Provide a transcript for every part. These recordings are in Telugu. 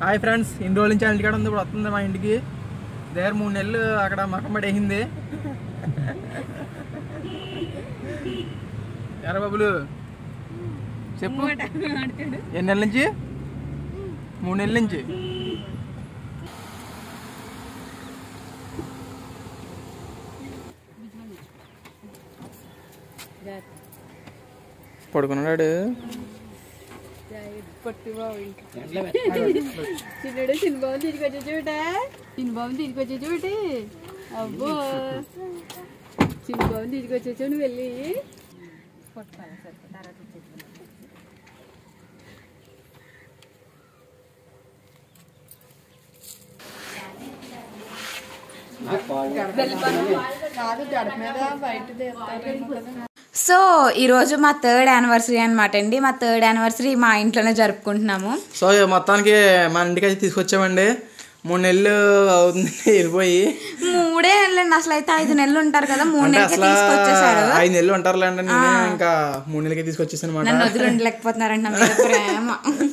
హాయ్ ఫ్రెండ్స్ ఇన్ని రోజుల నుంచి ఇంటికాడ ఉంది ఇప్పుడు వస్తుంది మా ఇంటికి దగ్గర మూడు నెలలు అక్కడ మకం పడేసింది ఎరా బాబులు చెప్పు ఎన్ని నెలల నుంచి మూడు నెలల నుంచి పడుకున్నాడు చిన్నడు చిన్నబాబు తీసుకొచ్చే చూడ చిన్నబాబు తీసుకొచ్చే చూడు అబ్బో చిన్నబాబు తీసుకొచ్చే చూడు వెళ్ళి కాదు గడప మీద బయట సో ఈరోజు మా థర్డ్ యానివర్సరీ అనమాట అండి మా థర్డ్ యానివర్సరీ మా ఇంట్లోనే జరుపుకుంటున్నాము సో మొత్తానికి మన ఇంటికి అయితే తీసుకొచ్చామండి మూడు నెలలు అవుతుంది వెళ్ళిపోయి మూడే నెలలండి అసలు అయితే ఐదు నెలలు ఉంటారు కదా మూడు అంటే నెలలకి అసలు తీసుకొచ్చేసారు ఐదు నెలలు ఉంటారులేండి నేనే ఇంకా మూడు నెలలకి తీసుకొచ్చేసాను అనమాట నన్ను వదిలి ఉండలేకపోతున్నారండి నా మీద ప్రేమ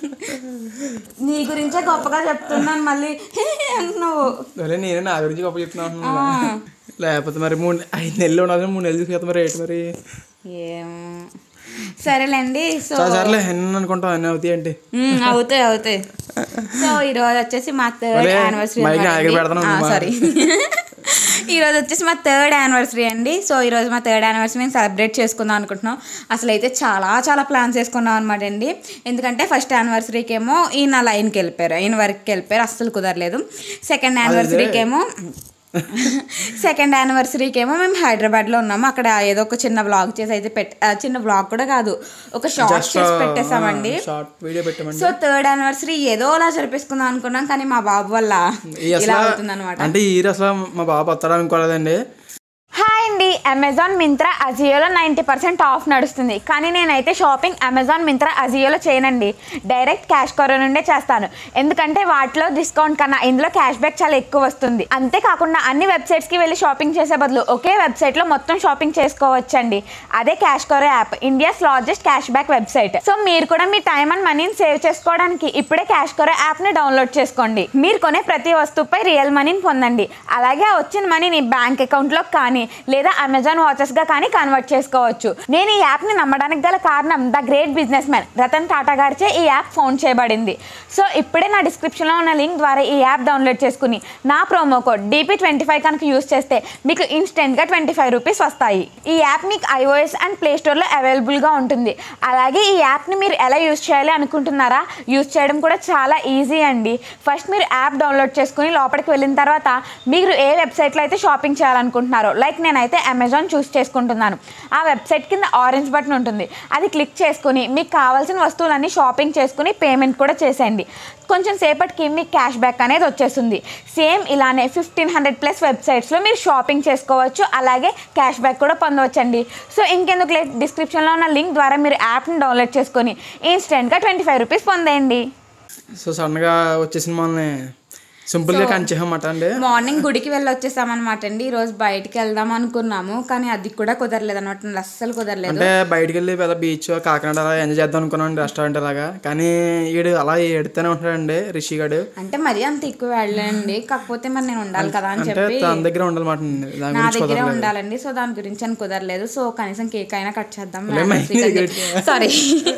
నీ గురించే గొప్పగా చెప్తున్నాను మళ్ళీ అంటున్నావు సరే నేనే నా గురించి గొప్ప చెప్తున్నాను లేకపోతే మరి మూడు ఐదు నెలలు ఉండాలి మూడు నెలలు తీసుకొస్తా మరి ఏంటి మరి ఏం సరేలేండి సో సరే సర్లే ఎన్ని అనుకుంటాం అన్నీ అవుతాయి అంటే మ్మ్, అవుతాయి అవుతాయి సో ఈరోజు వచ్చేసి మా థర్డ్ ఒరే, యానివర్సరీ మైక్ నా దగ్గర పెడతాను నువ్వు సారీ ఈరోజు వచ్చేసి మా థర్డ్ యానివర్సరీ అండి సో ఈరోజు మా థర్డ్ యానివర్సరీ మేము సెలబ్రేట్ చేసుకుందాం అనుకుంటున్నాం అసలు అయితే చాలా చాలా ప్లాన్స్ చేసుకున్నాం అనమాట అండి ఎందుకంటే ఫస్ట్ యానివర్సరీకి ఏమో ఈయన లైన్కి వెళ్ళిపోయారు ఈయన వరకుకి వెళ్ళిపోయారు అస్సలు కుదరలేదు సెకండ్ యానివర్సరీకి ఏమో సెకండ్ యానివర్సరీకి ఏమో మేము హైదరాబాద్లో ఉన్నాము అక్కడ ఏదో ఒక చిన్న వ్లాగ్ చేసి అయితే పెట్ ఆ, చిన్న వ్లాగ్ కూడా కాదు ఒక షార్ట్ చేసి పెట్టేసామండి షార్ట్ వీడియో పెట్టామండి సో థర్డ్ యానివర్సరీ ఏదో అలా జరిపేసుకుందాం అనుకున్నాం కానీ మా బాబు వల్ల ఈ ఇలా అసలు అవుతుంది అనమాట అంటే ఈ ఇయర్ అసలు మా బాబు వస్తాడు అనుకోలేదండి హాయ్ అండి అమెజాన్ మింత్రా అజియోలో నైంటీ పర్సెంట్ ఆఫ్ నడుస్తుంది కానీ నేనైతే షాపింగ్ అమెజాన్ మింత్రా అజియోలో చేయనండి డైరెక్ట్ క్యాష్ కవర్ నుండే చేస్తాను ఎందుకంటే వాటిలో డిస్కౌంట్ కన్నా ఇందులో క్యాష్ బ్యాక్ చాలా ఎక్కువ వస్తుంది అంతేకాకుండా అన్ని వెబ్సైట్స్కి వెళ్ళి షాపింగ్ చేసే బదులు ఒకే వెబ్సైట్లో మొత్తం షాపింగ్ చేసుకోవచ్చండి అదే CashKaro app India's largest cash back website so మీరు కూడా మీ టైం అండ్ మనీని సేవ్ చేసుకోవడానికి ఇప్పుడే క్యాష్ కవర్ యాప్ని డౌన్లోడ్ చేసుకోండి మీరు కొనే ప్రతి వస్తువుపై రియల్ మనీని పొందండి అలాగే ఆ వచ్చిన మనీని బ్యాంక్ అకౌంట్లో కానీ లేదా అమెజాన్ వాచెస్గా కానీ కన్వర్ట్ చేసుకోవచ్చు నేను ఈ యాప్ని నమ్మడానికి గల కారణం the great businessman Ratan Tata గారిచే ఈ యాప్ ఫోన్ చేయబడింది సో ఇప్పుడే నా డిస్క్రిప్షన్లో ఉన్న లింక్ ద్వారా ఈ యాప్ డౌన్లోడ్ చేసుకుని నా promo code DP twenty five కనుక యూస్ చేస్తే మీకు ఇన్స్టెంట్గా ట్వంటీ ఫైవ్ రూపీస్ వస్తాయి ఈ యాప్ మీకు ఐఓఎస్ అండ్ ప్లే స్టోర్లో అవైలబుల్గా ఉంటుంది అలాగే ఈ యాప్ని మీరు ఎలా యూస్ చేయాలి అనుకుంటున్నారా యూస్ చేయడం కూడా చాలా ఈజీ అండి ఫస్ట్ మీరు యాప్ డౌన్లోడ్ చేసుకుని లోపలికి వెళ్ళిన తర్వాత మీరు ఏ వెబ్సైట్లో అయితే షాపింగ్ చేయాలనుకుంటున్నారో లైక్ నేనైతే అమెజాన్ చూస్ చేసుకుంటున్నాను ఆ వెబ్సైట్ కింద ఆరెంజ్ బటన్ ఉంటుంది అది క్లిక్ చేసుకుని మీకు కావాల్సిన వస్తువులన్నీ షాపింగ్ చేసుకుని పేమెంట్ కూడా చేసేయండి కొంచెం సేపటికి మీకు క్యాష్ బ్యాక్ అనేది వచ్చేస్తుంది సేమ్ ఇలానే ఫిఫ్టీన్ హండ్రెడ్ ప్లస్ వెబ్సైట్స్లో మీరు షాపింగ్ చేసుకోవచ్చు అలాగే క్యాష్ బ్యాక్ కూడా పొందవచ్చండి సో ఇంకెందుకు లేదు డిస్క్రిప్షన్లో ఉన్న లింక్ ద్వారా మీరు యాప్ని డౌన్లోడ్ చేసుకొని ఇన్స్టెంట్గా ట్వంటీ ఫైవ్ రూపీస్ పొందేయండి సో సడన్గా వచ్చేసిన మనల్ని సింపుల్గా కంచేయమాట అండి మార్నింగ్ గుడికి వెళ్ళి వచ్చేసామన్నమాట అండి ఈ రోజు బయటికి వెళ్దాం అనుకున్నాము కానీ అది కూడా కుదరలేదు అనమాట అస్సలు కుదరలేదు అంటే బయటికి వెళ్ళి పెద్ద బీచ్ కాకినాడ అలా ఎంజాయ్ చేద్దాం అనుకున్నాం రెస్టారెంట్ అలాగా కానీ ఈడు అలా ఎడుతూనే ఉంటాడండి రిషి గాడు అంటే మరీ అంత ఎక్కువ వెళ్ళండి కాకపోతే మరి నేను ఉండాలి కదా అని అంటే చెప్పి తన దగ్గర ఉండాలన్నమాట దాని నా గురించి దగ్గరే కుదరలేదు ఉండాలండి సో దాని గురించి అని కుదరలేదు సో కనీసం కేక్ అయినా కట్ చేద్దాం లేమ్మా, సారీ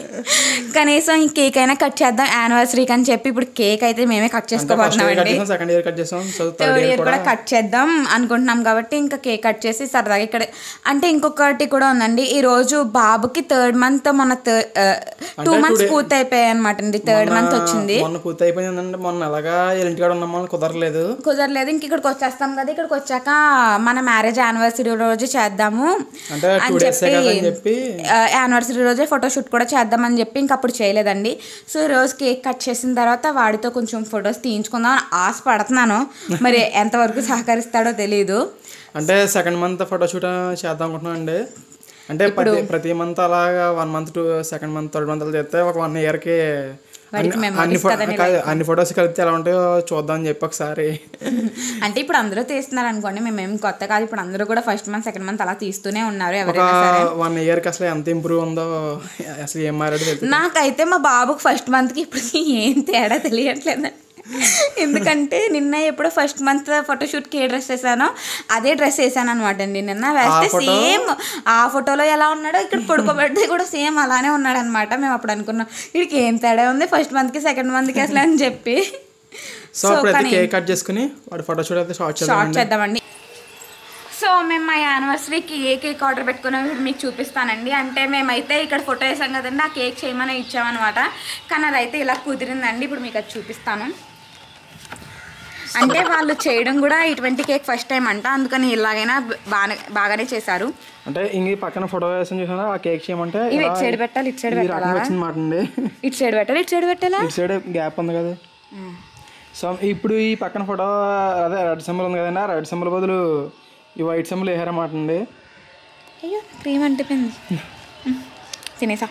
కనీసం ఈ కేక్ అయినా కట్ చేద్దాం యానివర్సరీకి అని చెప్పి ఇప్పుడు కేక్ అయితే మేమే కట్ అంటే ఫస్ట్ ఇయర్ కట్ చేసుకోబోతున్నామండి చేసాం సెకండ్ ఇయర్ కట్ చేసాం so third third year year కూడా కూడా కట్ చేద్దాం అనుకుంటున్నాం కాబట్టి ఇంకా కేక్ కట్ చేసి సరదాగా ఇక్కడ అంటే ఇంకొకటి కూడా ఉందండి ఈ రోజు బాబుకి థర్డ్ మంత్ మన టూ అంటే మంత్స్ today- పూర్తి అయిపోయాయి అనమాట అండి థర్డ్ మొన్న- మంత్ వచ్చింది మొన్న పూర్తి అయిపోయిందంటే మొన్న ఎలాగా ఇంటికాడ ఉన్నాం మనం కుదరలేదు కుదరలేదు ఇంక ఇక్కడికి వచ్చేస్తాం కదా ఇక్కడికి వచ్చాక మన మ్యారేజ్ యానివర్సరీ రోజు చేద్దాము అంటే టూ డేస్ కదా అని చెప్పి యానివర్సరీ రోజే ఫోటోషూట్ కూడా చేద్దామని చెప్పి ఇంక అప్పుడు చేయలేదండి సో ఈ రోజు కేక్ కట్ చేసిన తర్వాత వాడితో కొంచెం ఫొటోస్ తీయించుకుందాం అని ఆశ పడుతున్నాను మరి ఎంతవరకు సహకరిస్తాడో తెలియదు అంటే సెకండ్ మంత్ ఫోటోషూట్ చేద్దాం అనుకుంటున్నాం అండి అంటే ప్రతి ప్రతి మంత్ అలాగా one month two second month third month అలా చేస్తే ఒక వన్ ఇయర్కి వాడికి అన్ని memories అన్ని ఫో- కదండి కాదు, అన్ని ఫొటోస్ కలిపితే ఎలా ఉంటాయో చూద్దాం అని చెప్పి ఒకసారి అంటే ఇప్పుడు అందరూ తీస్తున్నారు అనుకోండి మేమేం కొత్త కాదు ఇప్పుడు అందరూ కూడా ఫస్ట్ మంత్ సెకండ్ మంత్ అలా తీస్తూనే ఉన్నారు ఒక ఎవరైనా సరే వన్ ఇయర్కి అసలు ఎంత ఇంప్రూవ్ ఉందో అసలు ఏం మారాడో తెలుసు నాకైతే మా బాబుకి ఫస్ట్ మంత్కి ఇప్పుడు ఏం తేడా తెలియట్లేదు ఎందుకంటే నిన్న ఎప్పుడో ఫస్ట్ మంత్ ఫోటోషూట్కి ఏ డ్రెస్ వేసానో అదే డ్రెస్ వేసాను అనమాట అండి నిన్న వేస్తే photo? సేమ్ ఆ ఫోటోలో ఎలా ఉన్నాడో ఇక్కడ పడుకోబెడితే కూడా సేమ్ అలానే ఉన్నాడు అనమాట మేము అప్పుడు అనుకున్నాం వీడికి ఏం తేడా ఉంది ఫస్ట్ మంత్కి సెకండ్ మంత్కి అసలు అని చెప్పి సో అప్పుడైతే కేక్ కట్ చేసుకుని వాడు ఫోటోషూట్ అయితే షార్ట్ షార్ట్ చేద్దాం చేద్దామండి సో మేము మా యానివర్సరీకి ఏ కేక్ ఆర్డర్ పెట్టుకున్నామో ఇప్పుడు మీకు చూపిస్తానండి అంటే మేమైతే ఇక్కడ ఫోటో వేసాం కదండి ఆ కేక్ చేయమని ఇచ్చామన్నమాట కానీ అదైతే ఇలా కుదిరిందండి ఇప్పుడు మీకు అది చూపిస్తాను అంటే వాళ్ళు చేయడం కూడా ఇటువంటి కేక్ ఫస్ట్ టైం అంట అందుకని ఇలాగైనా బాగానే బాగానే చేశారు అంటే ఇంక పక్కన ఫోటో వేసాను చూసాను ఆ కేక్ చేయమంటే ఇవి ఇలా ఇటు సైడ్ పెట్టాలి ఇటు సైడ్ ఈ పెట్టాలా రకంగా వచ్చింది మాట అండి ఇటు సైడ్ పెట్టాలి ఇటు సైడ్ పెట్టాలా ఇటు సైడ్ గ్యాప్ ఉంది కదా సో ఇప్పుడు ఈ పక్కన ఫోటో అదే రెడ్ సింబల్ ఉంది కదండి ఆ రెడ్ సింబల్ బదులు ఈ వైట్ సింబల్ వేసారన్నమాట అండి అయ్యో క్రీమ్ అంటిపోయింది తినేసా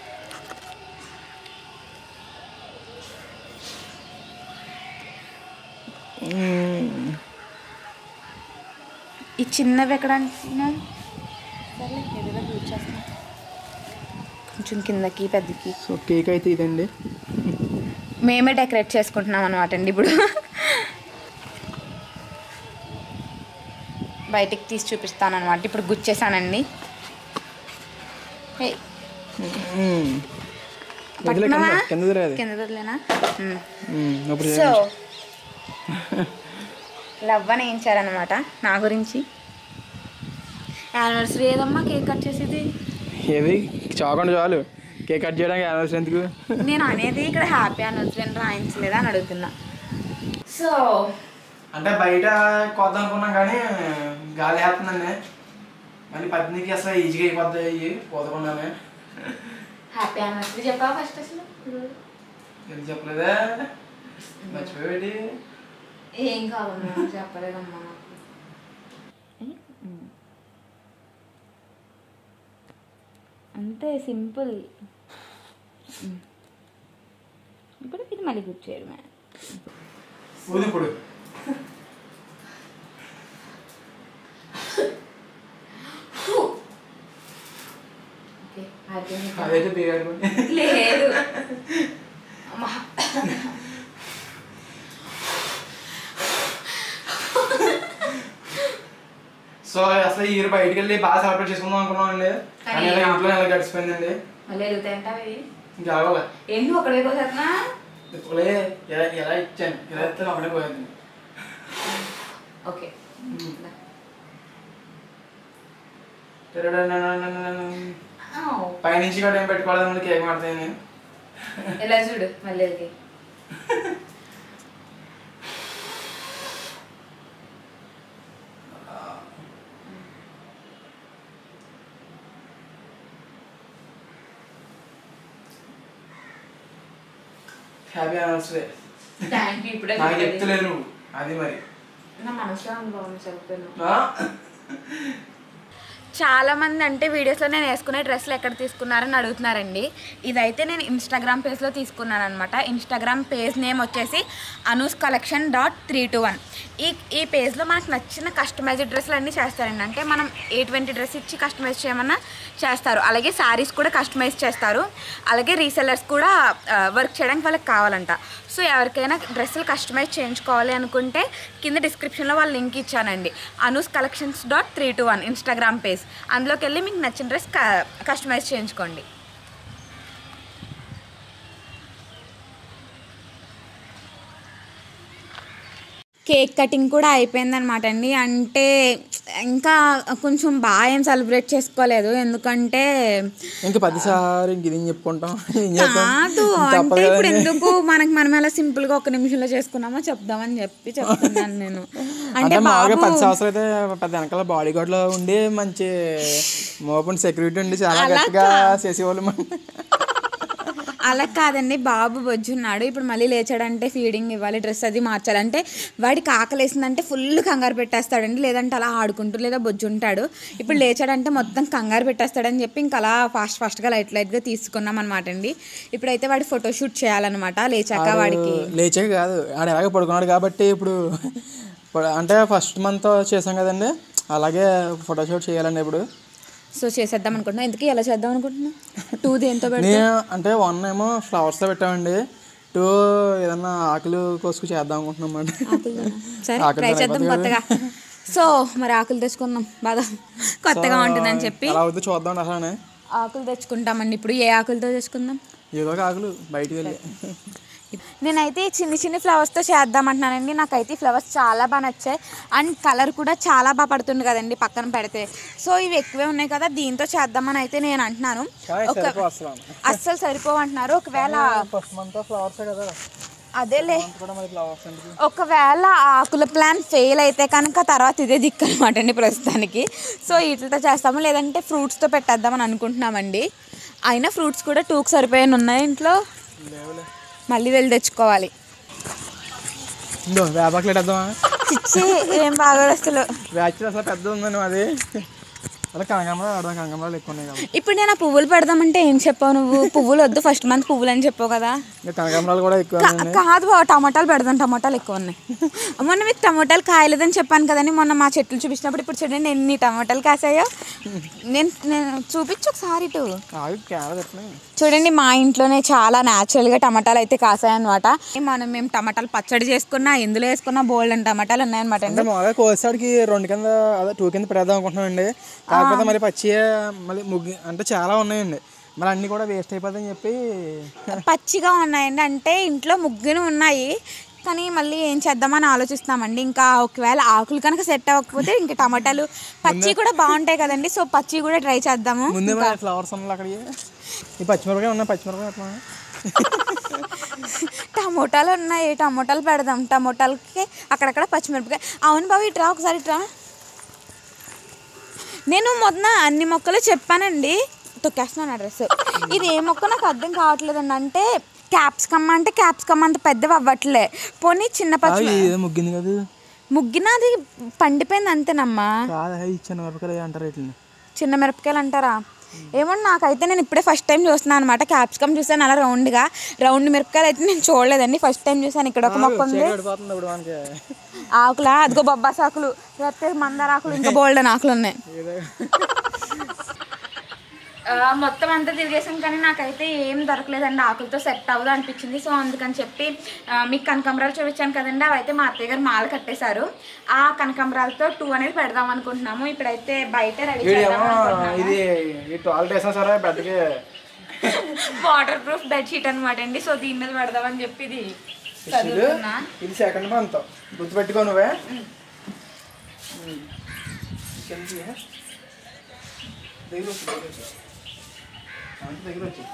ఈ చిన్నవి ఎక్కడ అంటున్నావు సర్లే, ఏదేదో యూజ్ చేస్తున్నా. కొంచెం కిందకి పెద్దకి సో కేక్ అయితే ఇదండి మేమే డెకరేట్ చేసుకుంటున్నాం అనమాట అండి ఇప్పుడు బయటికి తీసి చూపిస్తాను అనమాట ఇప్పుడు గుచ్చేసానండి హే, మ్మ్. వదిలే కింద పట్టుకున్నావా? కింద వదిలేదు కింద వదిలేనా మ్మ్. మ్మ్. ఇప్పుడు సో లవ్ అని వేయించారనమాట నా గురించి యానివర్సరీ ఏదమ్మా కేక్ కట్ చేసేది ఏది చాకండి చాలు కేక్ కట్ చేయడానికి యానివర్సరీ ఎందుకు నేను అనేది ఇక్కడ హ్యాపీ యానివర్సరీ అని రాయించలేదా అని అడుగుతున్నా సో అంటే బయట కొద్దాం అనుకున్నాం కానీ గాలి వేస్తుందండి మళ్ళీ పత్నికి అసలు ఈజీగా అయిపోద్ది అయ్యి పోదకుండానే హ్యాపీ యానివర్సరీ చెప్పావా ఫస్ట్ అసలు ఎందుకు చెప్పలేదా మర్చిపోయేటి ఏం కాదమ్మా చెప్పలేదమ్మా నాకు అంతే సింపుల్ ఇప్పుడు ఇది మళ్ళీ గుర్తు చేయడమే ఊది ఇప్పుడు ఓకే అయిపోయింది అదైతే బిగాడు లేదు అమ్మా సో అసలు ఈ ఇయర్ బయటికి వెళ్ళి బాగా సెలబ్రేట్ చేసుకుందాం అనుకున్నాం అండి కానీ ఇలా ఇంట్లో ఎలా గడిచిపోయిందండి మళ్ళీ వెళ్తాయంటావి ఇంకా అవ్వాలి ఏంటి ఒకడే కోసేస్తున్నా ఇప్పుడే ఎలా ఎలా ఇచ్చాను ఇలా ఇస్తే అప్పుడే పోయింది ఓకే పైనుంచి కూడా ఏం పెట్టుకోవాలి కేక్ మాడతాయని ఎలా చూడు మళ్ళీ అది హ్యాపీ యానివర్సరీ థ్యాంక్ యూ ఇప్పుడే నాకు చెప్పేది. చెప్తలేదు నువ్వు అది మరి నా మనసులో ఉంది బాగుంది చెప్పాను ఆ? చాలా మంది అంటే వీడియోస్లో నేను వేసుకునే డ్రెస్సులు ఎక్కడ తీసుకున్నారని అడుగుతున్నారండి ఇదైతే నేను ఇన్స్టాగ్రామ్ పేజ్లో తీసుకున్నాను అనమాట ఇన్స్టాగ్రామ్ పేజ్ నేమ్ వచ్చేసి Anu's collection dot three two one ఈ ఈ పేజ్లో మనకు నచ్చిన కస్టమైజ్డ్ డ్రెస్సులు అన్నీ చేస్తారండి అంటే మనం ఎటువంటి డ్రెస్ ఇచ్చి కస్టమైజ్ చేయమన్నా చేస్తారు అలాగే శారీస్ కూడా కస్టమైజ్ చేస్తారు అలాగే రీసెల్లర్స్ కూడా వర్క్ చేయడానికి వాళ్ళకి కావాలంట సో ఎవరికైనా డ్రెస్సులు కస్టమైజ్ చేయించుకోవాలి అనుకుంటే కింద డిస్క్రిప్షన్లో వాళ్ళ లింక్ ఇచ్చానండి Anu's collections dot three two one Instagram page అందులోకి వెళ్ళి మీకు నచ్చిన డ్రెస్ కస్టమైజ్ చేయించుకోండి కేక్ కటింగ్ కూడా అయిపోయిందనమాట అండి అంటే ఇంకా కొంచెం బాగా ఏం సెలబ్రేట్ చేసుకోలేదు ఎందుకంటే ఇంక పదిసారి ఇంక ఇది చెప్పుకుంటాం ఏం చేద్దాం? కాదు తప్పదు అంటే ఇప్పుడు కదండి. ఎందుకు మనకి మనం ఎలా సింపుల్ గా ఒక నిమిషంలో చేసుకున్నామో చెప్దామని చెప్పి చెప్తున్నాను నేను అంటే అంటే మామూలుగా బాబు పది సంవత్సరాలు అయితే పెద్ద వెనకాల బాడీ గార్డ్ లో ఉండి మంచి మోపన్ సెక్యూరిటీ ఉండి చాలా అలా గట్టిగా చేసేవాళ్ళు అలా కాదండి బాబు బొజ్జున్నాడు ఇప్పుడు మళ్ళీ లేచాడంటే ఫీడింగ్ ఇవ్వాలి డ్రెస్ అది మార్చాలి అంటే వాడికి ఆకలేసిందంటే ఫుల్ కంగారు పెట్టేస్తాడండి లేదంటే అలా ఆడుకుంటూ లేదా బొజ్జుంటాడు ఇప్పుడు లేచాడంటే మొత్తం కంగారు పెట్టేస్తాడని చెప్పి ఇంకా అలా ఫాస్ట్ ఫాస్ట్గా లైట్ లైట్గా తీసుకున్నాం అనమాట అండి ఇప్పుడైతే వాడి ఫోటోషూట్ చేయాలన్నమాట లేచాక వాడికి లేచాక కాదు ఆడ ఎలాగ పడుకున్నాడు కాబట్టి ఇప్పుడు ఇప్పుడు అంటే ఫస్ట్ మంత్ చేసాం కదండి అలాగే ఫోటోషూట్ చేయాలండి ఇప్పుడు సో చేసేద్దాం అనుకుంటున్నా ఎందుకు ఎలా చేద్దాం అనుకుంటున్నా టూ దేంతో పెడతా నేను అంటే వన్ ఏమో ఫ్లవర్స్తో పెట్టామండి చుట్టూ ఏదన్నా ఆకులు కోసుకు చేద్దాం అనుకుంటున్నాం అన్నమాట సరే ఆకులు ట్రై చేద్దాం తినకపోతే కొత్తగా సో మరి ఆకులు తెచ్చుకుందాం బాగా కొత్తగా ఉంటుందని చెప్పి అలా అవుతుంది చూద్దాం అలానే ఆకులు తెచ్చుకుంటామండి ఇప్పుడు ఏ ఆకులతో తెచ్చుకుందాం ఏదో ఒక ఆకులు బయటికి వెళ్ళి నేనైతే ఈ చిన్ని చిన్ని ఫ్లవర్స్తో చేద్దామంటున్నానండి నాకైతే ఈ ఫ్లవర్స్ చాలా బాగా నచ్చాయి అండ్ కలర్ కూడా చాలా బాగా పడుతుంది కదండి పక్కన పెడితే సో ఇవి ఎక్కువే ఉన్నాయి కదా దీంతో చేద్దామని అయితే నేను అంటున్నాను కానీ ఒక సరిపో అసలు అస్సలు సరిపోవంటున్నారు ఒకవేళ ఫస్ట్ మంత్ ఫ్లవర్స్ కదా అదేలే మంత్ కూడా మరి ఫ్లవర్స్ అంటే ఒకవేళ ఆ ఆకుల ప్లాన్ ఫెయిల్ అయితే కనుక తర్వాత ఇదే దిక్కు అనమాట అండి ప్రస్తుతానికి సో వీటితో చేస్తాము లేదంటే ఫ్రూట్స్తో పెట్టేద్దామని అనుకుంటున్నామండి అయినా ఫ్రూట్స్ కూడా టూకి సరిపోయాను ఉన్నాయి ఇంట్లో లేవులే మళ్ళీ వెళ్ళి తెచ్చుకోవాలి ఇందో వేపాకులు వేద్దామా చిచ్చి ఏం బాగా అసలు వ్యాచ్ అసలు పెద్ద ఉందండి మాది అలా కనకాంబరాలు ఆడదాం కనకాంబరాలు ఎక్కువ ఉన్నాయి కదా ఇప్పుడు నేను ఆ పువ్వులు పెడదామంటే ఏం చెప్పావు నువ్వు పువ్వులు వద్దు ఫస్ట్ మంత్ పువ్వులు అని చెప్పావు కదా ఇంకా కనకాంబరాలు కూడా ఎక్కువ కా- కాదు బావ టమాటాలు పెడదాం టమాటాలు ఎక్కువ ఉన్నాయి మొన్న మీకు టమాటాలు కాయలేదని చెప్పాను కదండి మొన్న మా చెట్లు చూపించినప్పుడు ఇప్పుడు చూడండి ఎన్ని టమాటాలు కాసాయో నేను నేను చూపించు ఒకసారి ఇటు ఆగి క్యారెట్ ఎట్లా చూడండి మా ఇంట్లోనే చాలా న్యాచురల్గా టమాటాలు అయితే కాసాయన్నమాట మనం మేము టమాటాలు పచ్చడి చేసుకున్నా ఎందులో వేసుకున్నా బోల్డ్ అని టమాటాలు ఉన్నాయన్నమాట అంటే అండి మామూలుగా కోసాడికి రెండు కింద అదే టూ కింద పెడదాం అనుకుంటున్నామండి కాకపోతే మరి పచ్చి మళ్ళీ ముగ్గు అంటే చాలా ఉన్నాయండి మరి అన్నీ కూడా వేస్ట్ అయిపోతాయని చెప్పి పచ్చిగా ఉన్నాయండి అంటే ఇంట్లో ముగ్గురు ఉన్నాయి కానీ మళ్ళీ ఏం చేద్దామని ఆలోచిస్తామండి ఇంకా ఒకవేళ ఆకులు కనుక సెట్ అవ్వకపోతే ఇంకా టమాటాలు పచ్చి కూడా బాగుంటాయి కదండి సో పచ్చి కూడా ట్రై చేద్దాము ముందే మరి ఫ్లవర్స్ ఉన్నాయి అక్కడికి ఈ పచ్చిమిరపకాయ ఉన్నాయి పచ్చిమిరపకాయ ఎట్లా టమోటాలు ఉన్నాయి టమోటాలు పెడదాం టమోటాలకి అక్కడక్కడ పచ్చిమిరపకాయ అవును బాబు ఇట్రా ఒకసారి ఇట్రా నేను మొన్న అన్ని మొక్కలు చెప్పానండి తొక్కేస్తున్నాను అడ్రస్ ఇది ఏ మొక్క నాకు అర్థం కావట్లేదండి అంటే క్యాప్సికమ్ అంటే క్యాప్సికమ్ అంత పెద్దవి అవ్వట్లే పోనీ చిన్న పచ్చి ఏదో ముగ్గింది కదా ముగ్గిన అది పండిపోయింది అంతేనమ్మా కాదు అవి ఇచ్చిన మిరపకాయలు అంటారు వీటిని చిన్న మిరపకాయలు అంటారా ఏమో నాకైతే నేను ఇప్పుడే ఫస్ట్ టైం చూస్తున్నాను అనమాట క్యాప్సికమ్ చూసాను అలా రౌండ్గా రౌండ్ మిరపకాయలు అయితే నేను చూడలేదండి ఫస్ట్ టైం చూసాను ఇక్కడ ఒక మొక్క ఉంది పడిపోతుంది ఇప్పుడు మనకి ఆకులా అదిగో బొబ్బాస్ ఆకులు లేకపోతే మందార ఆకులు ఇంకా బోల్డెన్ ఆకులు ఉన్నాయి ఏదో ఆ, మొత్తం అంతా తిరిగేసాం కానీ నాకైతే ఏం దొరకలేదండి ఆకులతో సెట్ అవ్వదు అనిపించింది సో అందుకని చెప్పి ఆ, మీకు కనకాంబరాలు చూపించాను కదండి అవి అయితే మా అత్తయ్య గారు మాల కట్టేశారు ఆ కనకాంబరాలతో టూ అనేది పెడదాం అనుకుంటున్నాము ఇప్పుడైతే బయట రెడీ వీడేమో ఇది ఈ టాయిలెట్ వేసినా సరే బెడ్కి వాటర్ ప్రూఫ్ బెడ్షీట్ అనమాట అండి సో దీని మీద పెడదామని చెప్పి ఇది చదువుతున్నా ఇది సెకండ్ మంత్ గుర్తుపెట్టుకో నువ్వే దగ్గర వచ్చి దగ్గర వచ్చి అంత దగ్గర వచ్చి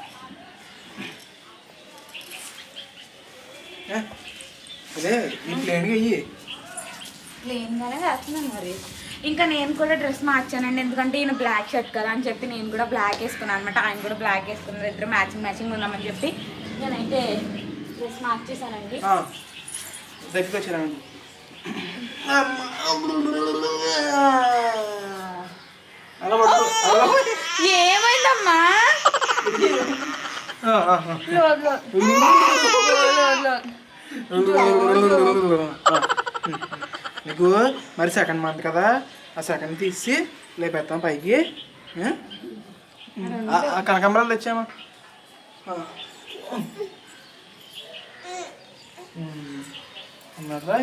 ఏ? ఇదే ఈ ప్లేన్గా ఇయ్యి ప్లెయిన్గానే వేస్తున్నాను మరి ఇంకా నేను కూడా డ్రెస్ మార్చానండి ఎందుకంటే ఈయన బ్లాక్ షర్ట్ కదా అని చెప్పి నేను కూడా బ్లాక్ వేసుకున్నాను అనమాట ఆయన కూడా బ్లాక్ వేసుకున్నారు ఇద్దరు మ్యాచింగ్ మ్యాచింగ్ ఉన్నామని చెప్పి నేనైతే డ్రెస్ మార్చేసానండి ఆ, దగ్గరికి వచ్చారండి అలా పడుకో అలా ఏమైందమ్మా ఆ, ఆ, ఆ. Load load. Load load. నీకు మరి సెకండ్ మంత్ కదా ఆ సెకండ్ తీసి లేపెత్తాం పైకి ఏ? ఆ- ఆ కనకాంబరాలు తెచ్చామా ఆ. ఉమ్. ఉన్నదా?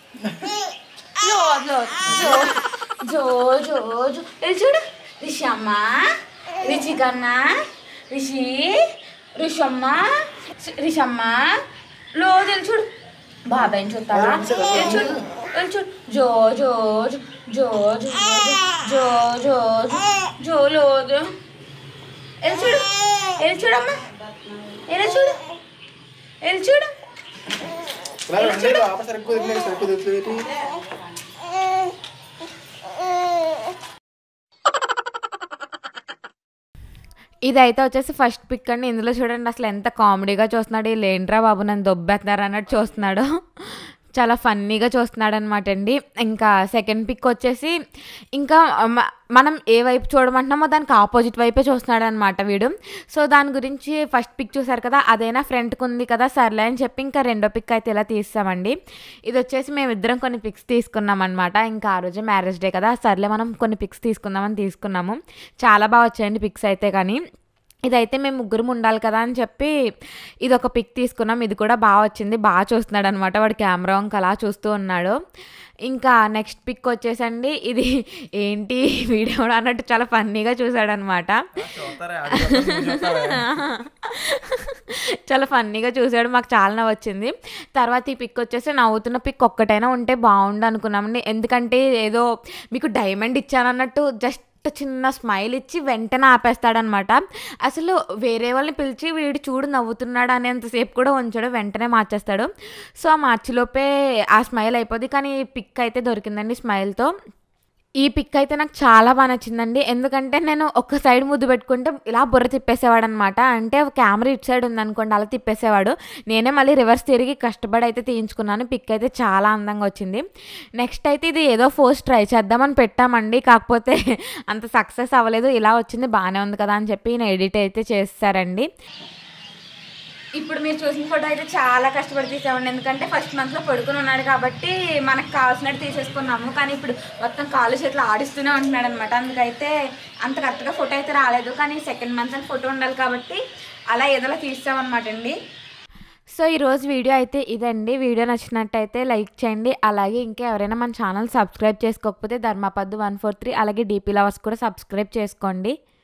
Load load. జో జో జో జో ఇది చూడు రిషమ్మ రిచికన్న రిషి రిషమ్మ రిషమ్మ లోదు వెళ్ళి చూడు బాబాయ్ని చూస్తావా వెళ్ళి చూడు వెళ్ళి చూడు జో జో జో జో జో జో జో జో లోదు వెళ్ళి చూడు వెళ్ళి చూడమ్మా వెళ్ళి చూడు వెళ్ళి చూడు ఇలా రండి, లోపల సరిగ్గా కుదిరినాయి, సరిగ్గా కుదిరితే ఇదైతే వచ్చేసి ఫస్ట్ పిక్ అండి ఇందులో చూడండి అసలు ఎంత కామెడీగా చూస్తున్నాడు ఈ లేండ్రా బాబు నన్ను దొబ్బెత్తారు అన్నట్టు చూస్తున్నాడు చాలా ఫన్నీగా చూస్తున్నాడు అనమాట అండి ఇంకా సెకండ్ పిక్ వచ్చేసి ఇంకా మ- మనం ఏ వైపు చూడమంటున్నామో దానికి ఆపోజిట్ వైపే చూస్తున్నాడు అనమాట వీడు సో దాని గురించి ఫస్ట్ పిక్ చూసారు కదా అదైనా ఫ్రంట్కి ఉంది కదా సర్లే అని చెప్పి ఇంకా రెండో పిక్ అయితే ఇలా తీస్తామండి ఇది వచ్చేసి మేమిద్దరం కొన్ని పిక్స్ తీసుకున్నాం అనమాట ఇంకా ఆ రోజే మ్యారేజ్ డే కదా సర్లే మనం కొన్ని పిక్స్ తీసుకుందామని తీసుకున్నాము చాలా బాగా వచ్చాయండి పిక్స్ అయితే కానీ ఇదైతే మేము ముగ్గురం ఉండాలి కదా అని చెప్పి ఇది ఒక పిక్ తీసుకున్నాం ఇది కూడా బాగా వచ్చింది బాగా చూస్తున్నాడు అనమాట వాడు కెమెరా వంక అలా చూస్తూ ఉన్నాడు ఇంకా నెక్స్ట్ పిక్ వచ్చేసండి ఇది ఏంటి వీడియో అన్నట్టు చాలా ఫన్నీగా చూసాడనమాట చాలా ఫన్నీగా చూసాడు మాకు చాలా నవ్వు వచ్చింది తర్వాత ఈ పిక్ వచ్చేసి నవ్వుతున్న పిక్ ఒక్కటైనా ఉంటే బాగుండు అనుకున్నామండి ఎందుకంటే ఏదో మీకు డైమండ్ ఇచ్చానన్నట్టు జస్ట్ చిన్న స్మైల్ ఇచ్చి వెంటనే ఆపేస్తాడనమాట అసలు వేరే వాళ్ళని పిలిచి వీడు చూడు నవ్వుతున్నాడు అనేంతసేపు కూడా ఉంచాడు వెంటనే మార్చేస్తాడు సో ఆ మార్చిలోపే ఆ స్మైల్ అయిపోద్ది కానీ పిక్ అయితే దొరికిందండి స్మైల్తో ఈ పిక్ అయితే నాకు చాలా బాగా నచ్చిందండి ఎందుకంటే నేను ఒక్క సైడ్ ముద్దు పెట్టుకుంటే ఇలా బుర్ర తిప్పేసేవాడు అనమాట అంటే కెమెరా ఇటు సైడ్ ఉందనుకోండి అలా తిప్పేసేవాడు నేనే మళ్ళీ రివర్స్ తిరిగి కష్టపడి అయితే తీయించుకున్నాను పిక్ అయితే చాలా అందంగా వచ్చింది నెక్స్ట్ అయితే ఇది ఏదో ఫోర్స్ ట్రై చేద్దామని పెట్టామండి కాకపోతే అంత సక్సెస్ అవ్వలేదు ఇలా వచ్చింది బాగానే ఉంది కదా అని చెప్పి నేను ఎడిట్ అయితే చేస్తారండి ఇప్పుడు మీరు చూసిన ఫోటో అయితే చాలా కష్టపడి తీసామండి ఎందుకంటే ఫస్ట్ మంత్లో పడుకుని ఉన్నాడు కాబట్టి మనకు కావాల్సినట్టు తీసేసుకున్నాము కానీ ఇప్పుడు మొత్తం కాళ్ళు చేతులు ఆడిస్తూనే ఉంటున్నాడు అనమాట అందుకైతే అంత కరెక్ట్గా ఫోటో అయితే రాలేదు కానీ సెకండ్ మంత్ అని ఫోటో ఉండాలి కాబట్టి అలా ఏదోలా తీసామన్నమాట అండి సో ఈరోజు వీడియో అయితే ఇదండి వీడియో నచ్చినట్టయితే లైక్ చేయండి అలాగే ఇంకా ఎవరైనా మన ఛానల్ సబ్స్క్రైబ్ చేసుకోకపోతే ధర్మపద్దు వన్ ఫోర్ త్రీ అలాగే డీపీ లవర్స్ కూడా సబ్స్క్రైబ్ చేసుకోండి